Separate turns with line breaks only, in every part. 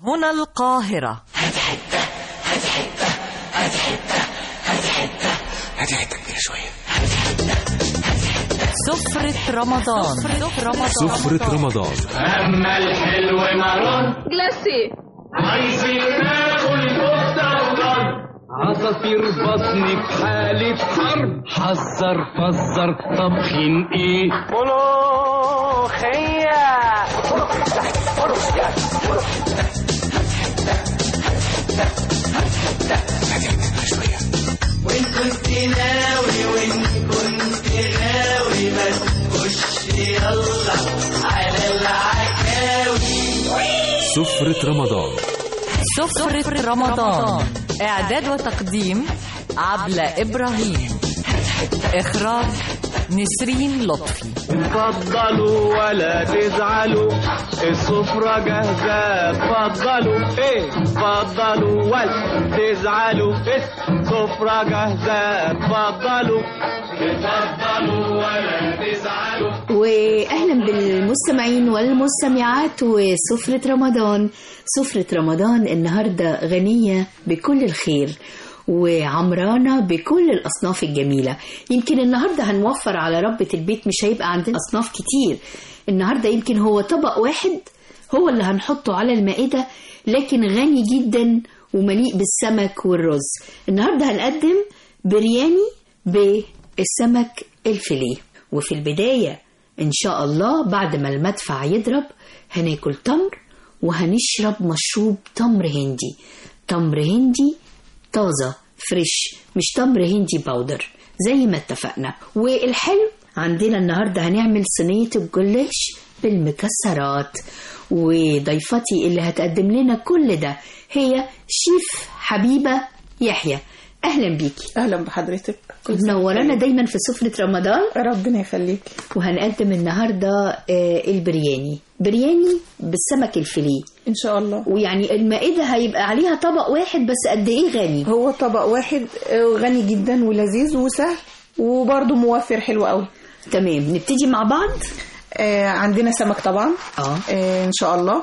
هنا القاهرة
هاتي حته كبيره شويه
سفرة رمضان سفرة رمضان
سفرة رمضان
أما الحلو مرون
جلاسي
عايزين ناكل كفتة وضرب عصافير بطني في حالة حرب حذر فزر طبخين ايه ملوخية
هاتي حته كبيره شويه
وان كنت ناوي وان كنت غاوي ما تخش يلا على العكاوي
سفرة رمضان
سفرة رمضان إعداد وتقديم عبلة إبراهيم إخراج نسرين لطفي
اتفضلوا ولا تزعلوا السفرة جاهزة اتفضلوا ايه اتفضلوا ولا تزعلوا السفرة جاهزة اتفضلوا اتفضلوا ولا تزعلوا
واهلا بالمستمعين والمستمعات وسفرة رمضان سفرة رمضان النهارده غنية بكل الخير وعمرانة بكل الأصناف الجميلة يمكن النهاردة هنوفر على ربة البيت مش هيبقى عندنا أصناف كتير النهاردة يمكن هو طبق واحد هو اللي هنحطه على المائدة لكن غني جدا ومليء بالسمك والرز النهاردة هنقدم برياني بالسمك الفيليه وفي البداية إن شاء الله بعد ما المدفع يضرب هناكل تمر وهنشرب مشروب تمر هندي تمر هندي طازة فريش مش تمر هندي باودر زي ما اتفقنا والحلو عندنا النهاردة هنعمل صينية الجلاش بالمكسرات وضيفتي اللي هتقدم لنا كل ده هي شيف حبيبة يحيى أهلا بيكي
اهلا بحضرتك
منورانا دايما في سفرة رمضان
ربنا يخليك
وهنقدم النهاردة آه، البرياني برياني بالسمك الفيليه
ان شاء الله
ويعني المائدة هيبقى عليها طبق واحد بس قد ايه غني
هو طبق واحد آه، غني جدا ولذيذ وسهل وبرضه موفر حلو قوي
تمام نبتدي مع بعض
آه عندنا سمك طبعا
اه
آه ان شاء الله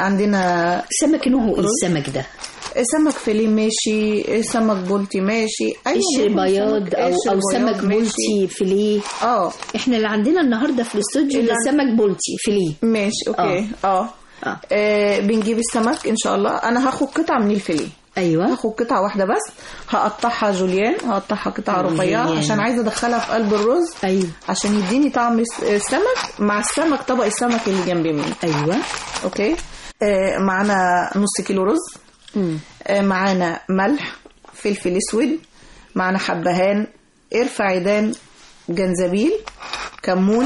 عندنا
سمك نوعه ايه السمك ده
سمك فيليه ماشي آه، سمك بولتي ماشي أي
قشر
نوع
بياض
سمك،
او
قشر
او
بياض
سمك
ماشي.
بولتي فيليه
اه
احنا اللي عندنا النهارده في الاستوديو
اللي
ده
عند-
سمك بولتي فيليه
ماشي اوكي اه,
آه.
آه بنجيب السمك ان شاء الله انا هاخد قطعه من الفيليه
ايوه
هاخد قطعه واحده بس هقطعها جوليان هقطعها قطع رفيعه
جوليان.
عشان عايزه ادخلها في قلب الرز
ايوه
عشان يديني طعم الس- السمك مع السمك طبق السمك اللي جنب مني
ايوه
اوكي آه معانا نص كيلو رز
مم.
آه معانا ملح فلفل اسود معانا حبهان قرفة عيدان جنزبيل كمون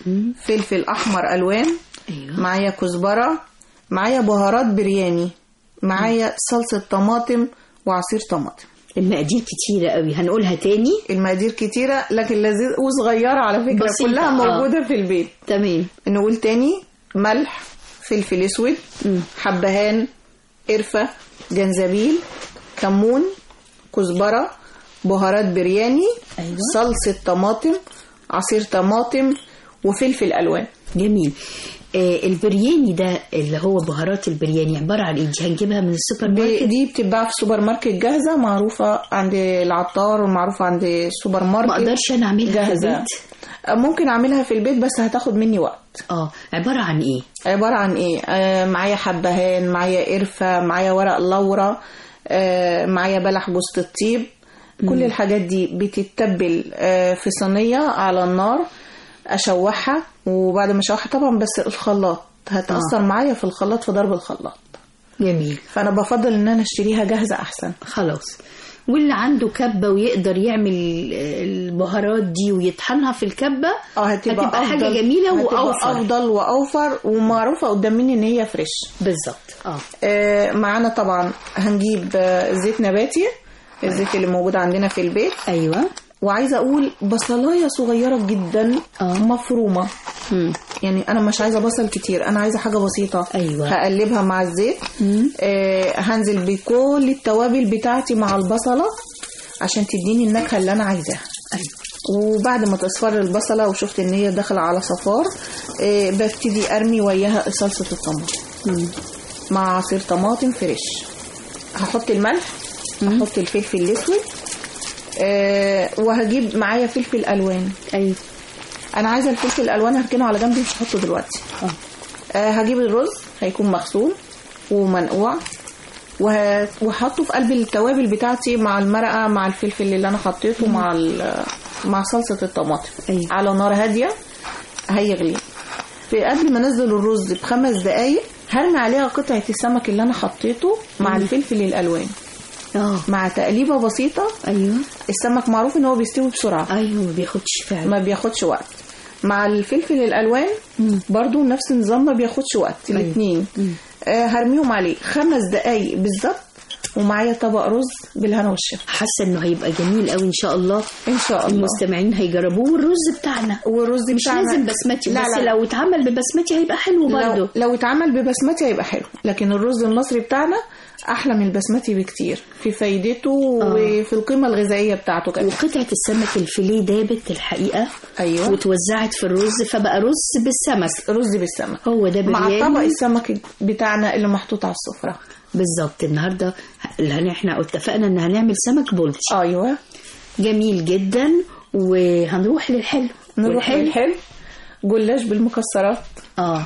فلفل احمر الوان
ايوه
معايا كزبرة معايا بهارات برياني معايا صلصة طماطم وعصير طماطم
المقادير كتيرة قوي هنقولها تاني
المقادير كتيرة لكن لذيذ وصغيرة على فكرة
بسيطة،
كلها
آه.
موجودة في البيت
تمام
نقول تاني ملح فلفل اسود
مم.
حبهان قرفة جنزبيل كمون كزبرة بهارات برياني
أيوة.
صلصة طماطم عصير طماطم وفلفل ألوان
جميل آه البرياني ده اللي هو بهارات البرياني عبارة عن ايه دي هنجيبها من السوبر
دي,
ماركت
دي بتتباع في سوبر ماركت جاهزة معروفة عند العطار ومعروفة عند السوبر ماركت
ما اقدرش انا اعملها في
جاهزة
البيت
ممكن أعملها في البيت بس هتاخد مني وقت
اه عبارة عن ايه
عبارة عن ايه آه معايا حبهان معايا قرفة معايا ورق لورا آه معايا بلح جوزة الطيب كل الحاجات دي بتتبل آه في صينية على النار اشوحها وبعد ما اشوحها طبعا بس الخلاط هتأثر معايا في الخلاط في ضرب الخلاط
جميل
فانا بفضل ان انا اشتريها جاهزة احسن
خلاص واللي عنده كبة ويقدر يعمل البهارات دي ويطحنها في الكبة
اه هتبقى,
هتبقى حاجة
أفضل-
جميلة
هتبقى
وأوفر.
افضل واوفر ومعروفة قدام مني ان هي فريش
بالظبط اه
آه، معانا طبعا هنجيب آه، زيت نباتي الزيت اللي موجود عندنا في البيت
ايوه
وعايزه اقول بصلايه صغيره جدا
آه.
مفرومه
مم.
يعني انا مش عايزه بصل كتير انا عايزه حاجه بسيطه
أيوة.
هقلبها مع الزيت آه هنزل بكل التوابل بتاعتي مع البصله عشان تديني النكهه اللي انا عايزاها
ايوه
وبعد ما تصفر البصله وشفت ان هي داخله على صفار آه ببتدي ارمي وياها صلصه الطماطم مع عصير طماطم فريش هحط الملح هحط الفلفل الاسود آه وهجيب معايا فلفل الوان
ايوه
انا عايزه الفلفل الالوان هركنه على جنب مش هحطه دلوقتي آه هجيب الرز هيكون مغسول ومنقوع وه- وهحطه في قلب التوابل بتاعتي مع المرقه مع الفلفل اللي انا حطيته مع ال- مع صلصه الطماطم
أيوة.
على نار هاديه هيغلي في قبل ما انزل الرز بخمس دقايق هرمي عليها قطعه السمك اللي انا حطيته مع الفلفل الالوان
اه
مع تقليبه بسيطه
ايوه
السمك معروف ان هو بيستوي بسرعه
ايوه ما بياخدش فعلا
ما بياخدش وقت مع الفلفل الالوان برضو نفس النظام ما بياخدش وقت الاثنين آه هرميهم عليه خمس دقايق بالظبط ومعايا طبق رز بالهنا والشفا
حاسه انه هيبقى جميل قوي ان شاء الله
ان شاء الله
المستمعين هيجربوه والرز بتاعنا
والرز
مش
بتاعنا
لازم بسمتي
لا
بس
لا
لو اتعمل ببسمتي هيبقى حلو
لو,
برضه
لو اتعمل ببسمتي هيبقى حلو لكن الرز المصري بتاعنا احلى من البسمتي بكتير في فايدته وفي القيمه الغذائيه بتاعته كمان
وقطعة السمك الفيليه دابت الحقيقة
ايوه
وتوزعت في الرز فبقى رز بالسمك
رز بالسمك
هو ده
مع
برياني
طبق السمك بتاعنا اللي محطوط على السفره
بالظبط النهارده اللي احنا اتفقنا ان هنعمل سمك بولتي
ايوه
جميل جدا وهنروح للحلو
نروح
والحلو-
للحلو جلاش بالمكسرات
اه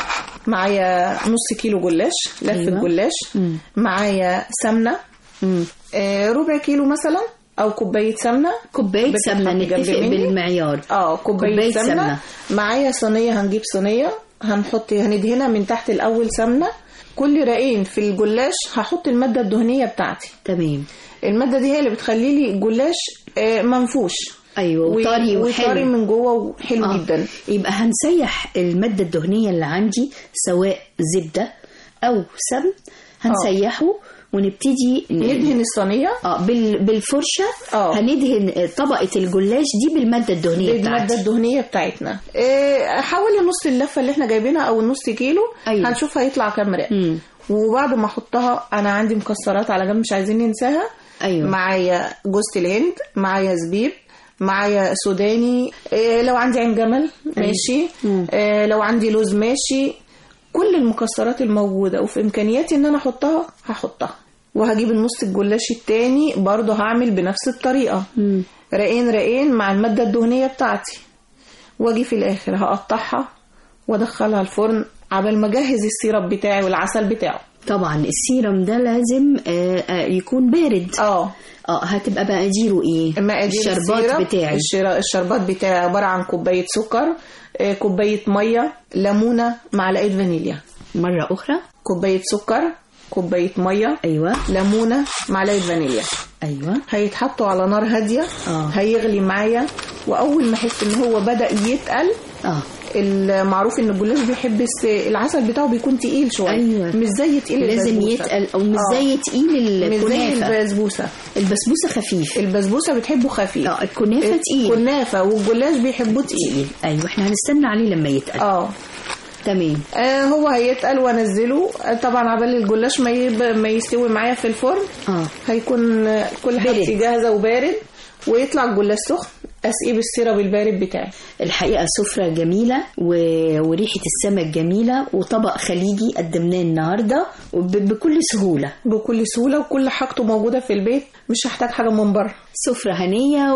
معايا نص كيلو جلاش لفة
أيوة.
جلاش
مم.
معايا سمنة
مم.
آه ربع كيلو مثلا أو كوباية سمنة
كوباية
بتتحط
سمنة
جنب
نتفق
مني.
بالمعيار
اه كوباية,
كوباية
سمنة.
سمنة.
معايا صينية هنجيب صينية هنحط هندهنها من تحت الأول سمنة كل رقين في الجلاش هحط المادة الدهنية بتاعتي
تمام
المادة دي هي اللي بتخلي لي الجلاش آه منفوش
ايوه وطري
و-
وحلو
وطري من جوه وحلو
آه.
جدا
يبقى هنسيح المادة الدهنية اللي عندي سواء زبدة أو سمن هنسيحه ونبتدي ن-
ندهن الصينية
اه بال- بالفرشة
آه.
هندهن طبقة الجلاش دي بالمادة الدهنية
المادة
بتاعتي
الدهنية بتاعتنا إيه، حوالي نص اللفة اللي احنا جايبينها او النص كيلو
أيوة.
هنشوف هيطلع كام رق
مم.
وبعد ما احطها انا عندي مكسرات على جنب مش عايزين ننساها
أيوة.
معايا جوز الهند معايا زبيب معايا سوداني إيه لو عندي عين جمل ماشي
مم.
إيه لو عندي لوز ماشي كل المكسرات الموجودة وفي إمكانياتي إن أنا أحطها هحطها وهجيب النص الجلاش التاني برضه هعمل بنفس الطريقة
مم.
رقين رقين مع المادة الدهنية بتاعتي واجي في الاخر هقطعها وادخلها الفرن عبال ما اجهز السيرب بتاعي والعسل بتاعه
طبعا السيرم ده لازم آه آه يكون بارد
اه
اه هتبقى مقاديره ايه
مقادير
الشربات
السيرب،
بتاعي
الشرا- الشربات بتاعي عبارة عن كوباية سكر آه، كوباية مية ليمونة معلقة فانيليا
مرة أخرى
كوباية سكر كوباية مية
أيوة
ليمونة معلقة فانيليا
أيوة
هيتحطوا على نار هادية
آه.
هيغلي معايا وأول ما أحس إن هو بدأ يتقل
اه
المعروف ان الجلاش بيحب الس- العسل بتاعه بيكون تقيل شويه
أيوة.
مش زي تقيل
لازم
البسبوسة.
يتقل أو مش
آه.
زي تقيل
مش زي
الكنافة
البسبوسه
البسبوسة خفيف
البسبوسه بتحبه خفيف
اه الكنافة تقيل
الكنافه والجلاش بيحبوه تقيل
تقيل ايوه احنا هنستنى عليه لما يتقل
اه
تمام
آه، هو هيتقل وانزله آه، طبعا عبال الجلاش ما يب... ما يستوي معايا في الفرن
اه
هيكون آه، كل
بارد.
حاجتي جاهزه وبارد ويطلع الجلاش سخن اسقيه بالسيرب البارد بتاعي
الحقيقة سفرة جميلة و... وريحة السمك جميلة وطبق خليجي قدمناه النهاردة وب... بكل سهولة
بكل سهوله وكل حاجته موجوده في البيت مش هحتاج حاجه من بره
سفرة هنية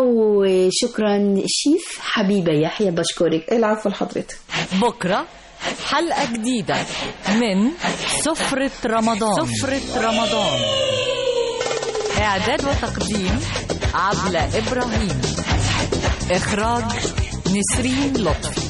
وشكرا شيف حبيبة يحيى بشكرك
العفو لحضرتك
بكرة حلقة جديدة من سفرة رمضان سفرة رمضان إعداد وتقديم عبلة إبراهيم إخراج نسرين لطفي